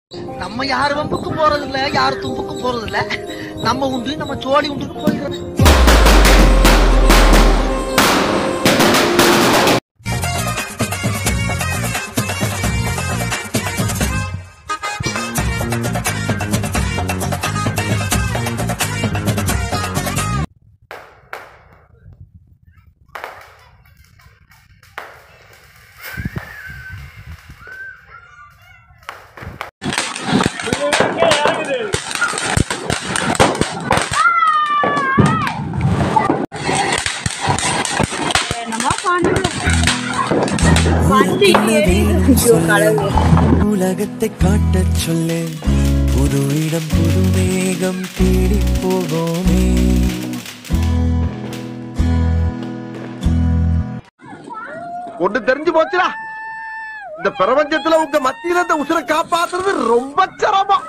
நம்ம யார் வம்புக்கும் போறது இல்ல யார் தும்புக்கும் போறது இல்ல நம்ம உண்டு நம்ம சோழி உண்டுக்கு போயிடுறது என்னமா பண்ணுது வண்டி ஏறி ஐயோ கடவுளே உலகத்தை காட்டச் சொல்லு புது இடம் புது மேகம் தேடி போவோமே ஒண்ணு தெரிஞ்சு போச்சுடா இந்த பிரபஞ்சத்துல உங்க மத்தியில இந்த உசுரை காப்பாத்துறது ரொம்ப சிரமம்